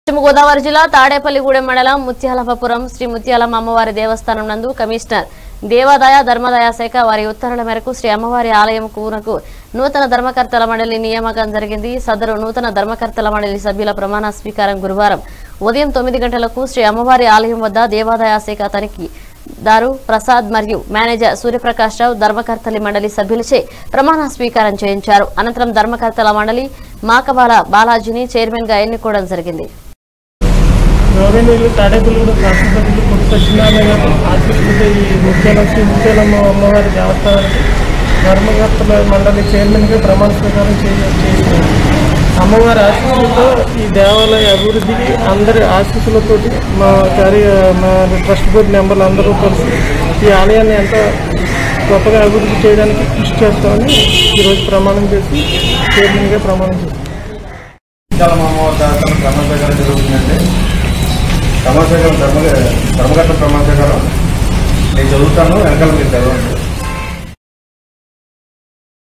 పశ్చిమ గోదావరి జిల్లా తాడేపల్లిగూడెం మండలం ముత్యాలపపురం శ్రీ ముత్యాలమ్మ అమ్మవారి దేవస్థానం నందు కమిషనర్ దేవాదాయ ధర్మదాయ శాఖ వారి ఉత్తర్వుల మేరకు శ్రీ అమ్మవారి ఆలయం కూనకు నూతన ధర్మకర్తల మండలి నియామకం జరిగింది సదరు నూతన ధర్మకర్తల మండలి సభ్యుల ప్రమాణ స్వీకారం గురువారం ఉదయం తొమ్మిది గంటలకు శ్రీ అమ్మవారి ఆలయం వద్ద దేవాదాయ శాఖ తనిఖీ దారు ప్రసాద్ మరియు మేనేజర్ సూర్యప్రకాష్ రావు ధర్మకర్తలి మండలి సభ్యులచే ప్రమాణ స్వీకారం చేయించారు అనంతరం ధర్మకర్తల మండలి మాకబాల బాలాజీని చైర్మన్ గా ఎన్నుకోవడం జరిగింది గౌరవనీయులు తాడేపల్లిగూడ రాష్ట్రపతులు కొత్త సత్యనారాయణ గారు ఆశీస్సులతో ఈ ముత్యాల శ్రీ ముత్యాలమ్మ అమ్మవారి దేవస్థానానికి ధర్మకర్తల మండలి చైర్మన్గా ప్రమాణ స్వీకారం చేయ- చేసినారు అమ్మవారి ఆశీస్సులతో ఈ దేవాలయ అభివృద్ధికి అందరి ఆశీస్సులతోటి మా కార్య మా ట్రస్ట్ బోర్డు మెంబర్లు అందరూ కలిసి ఈ ఆలయాన్ని ఎంతో గొప్పగా అభివృద్ధి చేయడానికి కృషి చేస్తామని ఈరోజు ప్రమాణం చేసి చైర్మన్గా ప్రమాణం చేస్తాం చాలా మామూలు ప్రమాణస్వీకారం జరుగుతుందండి ప్రమాణస్వీకారం ధర్మ ధర్మగత ప్రమాణస్వీకారం నేను చదువుతాను వెనకాల మీరు చదవండి